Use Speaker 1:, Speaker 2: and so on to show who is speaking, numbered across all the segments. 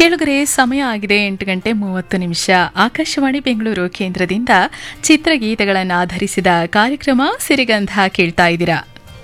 Speaker 1: ಕೇಳುಗರೆ ಸಮಯ ಆಗಿದೆ ಎಂಟು ಗಂಟೆ ಮೂವತ್ತು ನಿಮಿಷ ಆಕಾಶವಾಣಿ ಬೆಂಗಳೂರು ಕೇಂದ್ರದಿಂದ ಚಿತ್ರಗೀತೆಗಳನ್ನು ಆಧರಿಸಿದ ಕಾರ್ಯಕ್ರಮ ಸಿರಿಗಂಧ ಕೇಳ್ತಾ ಇದ್ದೀರಾ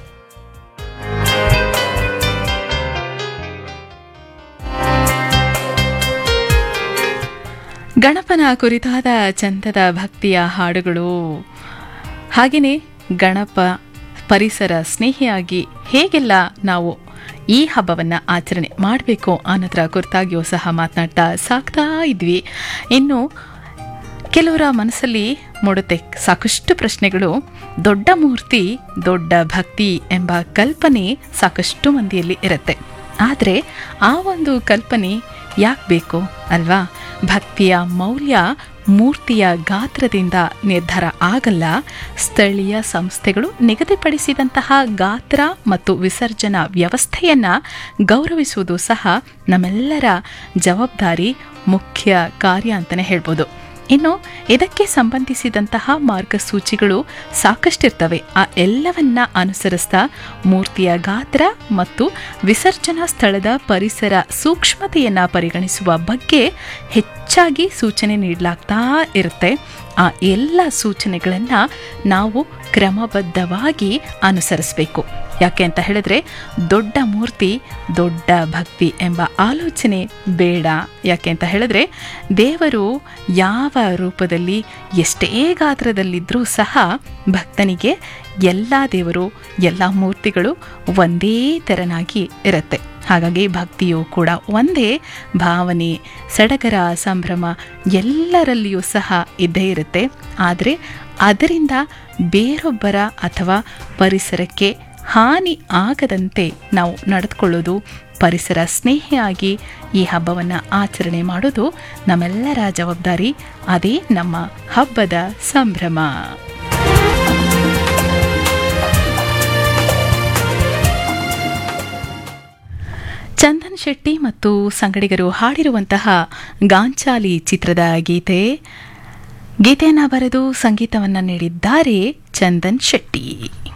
Speaker 1: ಗಣಪನ ಕುರಿತಾದ ಚಂದದ ಭಕ್ತಿಯ ಹಾಡುಗಳು ಹಾಗೆಯೇ ಗಣಪ ಪರಿಸರ ಸ್ನೇಹಿಯಾಗಿ ಹೇಗೆಲ್ಲ ನಾವು ಈ ಹಬ್ಬವನ್ನು ಆಚರಣೆ ಮಾಡಬೇಕು ಅನ್ನೋದರ ಕುರಿತಾಗಿಯೂ ಸಹ ಮಾತನಾಡ್ತಾ ಸಾಕ್ತಾ ಇದ್ವಿ ಇನ್ನು ಕೆಲವರ ಮನಸ್ಸಲ್ಲಿ ಮೂಡುತ್ತೆ ಸಾಕಷ್ಟು ಪ್ರಶ್ನೆಗಳು ದೊಡ್ಡ ಮೂರ್ತಿ ದೊಡ್ಡ ಭಕ್ತಿ ಎಂಬ ಕಲ್ಪನೆ ಸಾಕಷ್ಟು ಮಂದಿಯಲ್ಲಿ ಇರುತ್ತೆ ಆದರೆ ಆ ಒಂದು ಕಲ್ಪನೆ ಯಾಕೆ ಬೇಕು ಅಲ್ವಾ ಭಕ್ತಿಯ ಮೌಲ್ಯ ಮೂರ್ತಿಯ ಗಾತ್ರದಿಂದ ನಿರ್ಧಾರ ಆಗಲ್ಲ ಸ್ಥಳೀಯ ಸಂಸ್ಥೆಗಳು ನಿಗದಿಪಡಿಸಿದಂತಹ ಗಾತ್ರ ಮತ್ತು ವಿಸರ್ಜನಾ ವ್ಯವಸ್ಥೆಯನ್ನು ಗೌರವಿಸುವುದು ಸಹ ನಮ್ಮೆಲ್ಲರ ಜವಾಬ್ದಾರಿ ಮುಖ್ಯ ಕಾರ್ಯ ಅಂತಲೇ ಹೇಳ್ಬೋದು ಇನ್ನು ಇದಕ್ಕೆ ಸಂಬಂಧಿಸಿದಂತಹ ಮಾರ್ಗಸೂಚಿಗಳು ಸಾಕಷ್ಟಿರ್ತವೆ ಆ ಎಲ್ಲವನ್ನ ಅನುಸರಿಸ್ತಾ ಮೂರ್ತಿಯ ಗಾತ್ರ ಮತ್ತು ವಿಸರ್ಜನಾ ಸ್ಥಳದ ಪರಿಸರ ಸೂಕ್ಷ್ಮತೆಯನ್ನು ಪರಿಗಣಿಸುವ ಬಗ್ಗೆ ಹೆಚ್ಚಾಗಿ ಸೂಚನೆ ನೀಡಲಾಗ್ತಾ ಇರುತ್ತೆ ಆ ಎಲ್ಲ ಸೂಚನೆಗಳನ್ನು ನಾವು ಕ್ರಮಬದ್ಧವಾಗಿ ಅನುಸರಿಸಬೇಕು ಯಾಕೆ ಅಂತ ಹೇಳಿದ್ರೆ ದೊಡ್ಡ ಮೂರ್ತಿ ದೊಡ್ಡ ಭಕ್ತಿ ಎಂಬ ಆಲೋಚನೆ ಬೇಡ ಯಾಕೆ ಅಂತ ಹೇಳಿದ್ರೆ ದೇವರು ಯಾವ ರೂಪದಲ್ಲಿ ಎಷ್ಟೇ ಗಾತ್ರದಲ್ಲಿದ್ದರೂ ಸಹ ಭಕ್ತನಿಗೆ ಎಲ್ಲ ದೇವರು ಎಲ್ಲ ಮೂರ್ತಿಗಳು ಒಂದೇ ತೆರನಾಗಿ ಇರುತ್ತೆ ಹಾಗಾಗಿ ಭಕ್ತಿಯು ಕೂಡ ಒಂದೇ ಭಾವನೆ ಸಡಗರ ಸಂಭ್ರಮ ಎಲ್ಲರಲ್ಲಿಯೂ ಸಹ ಇದ್ದೇ ಇರುತ್ತೆ ಆದರೆ ಅದರಿಂದ ಬೇರೊಬ್ಬರ ಅಥವಾ ಪರಿಸರಕ್ಕೆ ಹಾನಿ ಆಗದಂತೆ ನಾವು ನಡೆದುಕೊಳ್ಳೋದು ಪರಿಸರ ಸ್ನೇಹಿಯಾಗಿ ಈ ಹಬ್ಬವನ್ನು ಆಚರಣೆ ಮಾಡೋದು ನಮ್ಮೆಲ್ಲರ ಜವಾಬ್ದಾರಿ ಅದೇ ನಮ್ಮ ಹಬ್ಬದ ಸಂಭ್ರಮ ಚಂದನ್ ಶೆಟ್ಟಿ ಮತ್ತು ಸಂಗಡಿಗರು ಹಾಡಿರುವಂತಹ ಗಾಂಚಾಲಿ ಚಿತ್ರದ ಗೀತೆ ಗೀತೆಯನ್ನು ಬರೆದು ಸಂಗೀತವನ್ನು ನೀಡಿದ್ದಾರೆ ಚಂದನ್ ಶೆಟ್ಟಿ